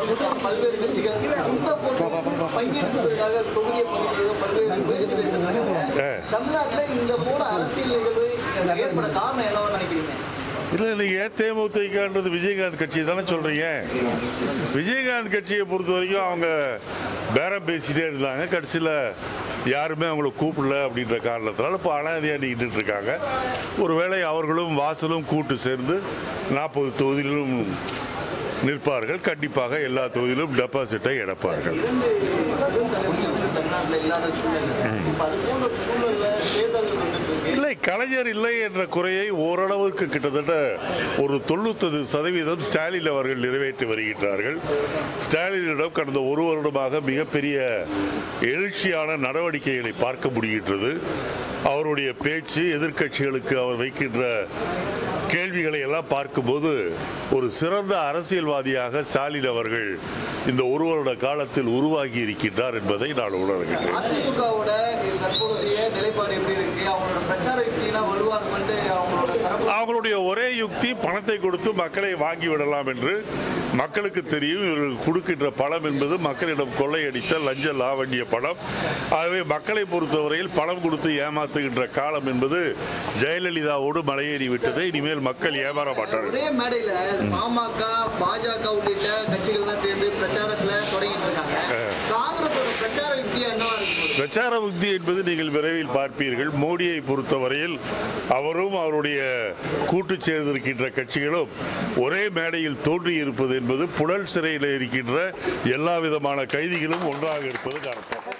முதல் பல்வேறு கட்சிகள் இந்த போட்டி பங்கேற்பதற்காக தொகுதியை பங்கிட்டு பல்வேறு முயற்சிகள் எடுத்திருக்காங்க. தமிழ்நாட்டுல இந்த போல அரசியல் நிகழ்வு ஏற்பட காரணம் என்னவா நினைக்கிறீங்க இல்லை நீங்கள் தேமுதிகன்றது விஜயகாந்த் கட்சி தானே சொல்கிறீங்க விஜயகாந்த் கட்சியை பொறுத்த வரைக்கும் அவங்க பேரம் பேசிட்டே இருந்தாங்க கடைசியில் யாருமே அவங்கள கூப்பிடல அப்படின்ற காரணத்தினால இப்போ அனாதையாக நின்றுட்டு இருக்காங்க ஒருவேளை அவர்களும் வாசலும் கூட்டு சேர்ந்து நாற்பது தொகுதியிலும் நிற்பார்கள் கண்டிப்பாக எல்லா தொகுதியிலும் டெபாசிட்டை எடுப்பார்கள் இரண்டு தலைவர்கள் வந்து தமிழ்நாட்டுல இல்லாத சூழ்நிலை இப்ப அது போன்ற சூழ்நிலை தேர்தல் வந்துட்டு இருக்கு இல்லை கலைஞர் இல்லை என்ற குறையை ஓரளவுக்கு கிட்டத்தட்ட ஒரு தொண்ணூத்தது சதவீதம் ஸ்டாலின் அவர்கள் நிறைவேற்றி வருகின்றார்கள் ஸ்டாலினிடம் கடந்த ஒரு வருடமாக மிகப்பெரிய எழுச்சியான நடவடிக்கைகளை பார்க்க முடிகின்றது அவருடைய பேச்சு எதிர்க்கட்சிகளுக்கு அவர் வைக்கின்ற கேள்விகளை எல்லாம் பார்க்கும்போது ஒரு சிறந்த அரசியல்வாதியாக ஸ்டாலின் அவர்கள் இந்த ஒரு வருட காலத்தில் உருவாகி இருக்கின்றார் என்பதை நான் உணர்கின்றேன் அதிமுகவோட தற்போதைய நிலைப்பாடு எப்படி இருக்கு அவங்களோட பிரச்சார யுக்தியெல்லாம் வலுவா இருக்குன்ட்டு அவங்களோட தரப்பு அவங்களுடைய ஒரே யுக்தி பணத்தை கொடுத்து மக்களை வாங்கி விடலாம் என்று மக்களுக்கு தெரியும் இவர்கள் கொடுக்கின்ற பணம் என்பது மக்களிடம் கொள்ளையடித்த லஞ்ச லாவண்ய பணம் ஆகவே மக்களை பொறுத்தவரையில் பணம் கொடுத்து ஏமாத்துகின்ற காலம் என்பது ஜெயலலிதாவோடு மலையேறி விட்டது இனிமேல் மக்கள் ஏமாற மாட்டார்கள் ஒரே மேடையில பாமக பாஜக உள்ளிட்ட கட்சிகள்லாம் சேர்ந்து பிரச்சாரத்துல தொடங்கிட்டு இருக்காங்க காங்கிரஸோட பிரச்சார யுக்தியா என்னவா இருக்கு பிரச்சார உக்தி என்பது நீங்கள் விரைவில் பார்ப்பீர்கள் மோடியை பொறுத்தவரையில் அவரும் அவருடைய கூட்டு சேர்ந்திருக்கின்ற கட்சிகளும் ஒரே மேடையில் தோன்றியிருப்பது என்பது புழல் சிறையில் இருக்கின்ற எல்லா விதமான கைதிகளும் ஒன்றாக இருப்பது அர்த்தம்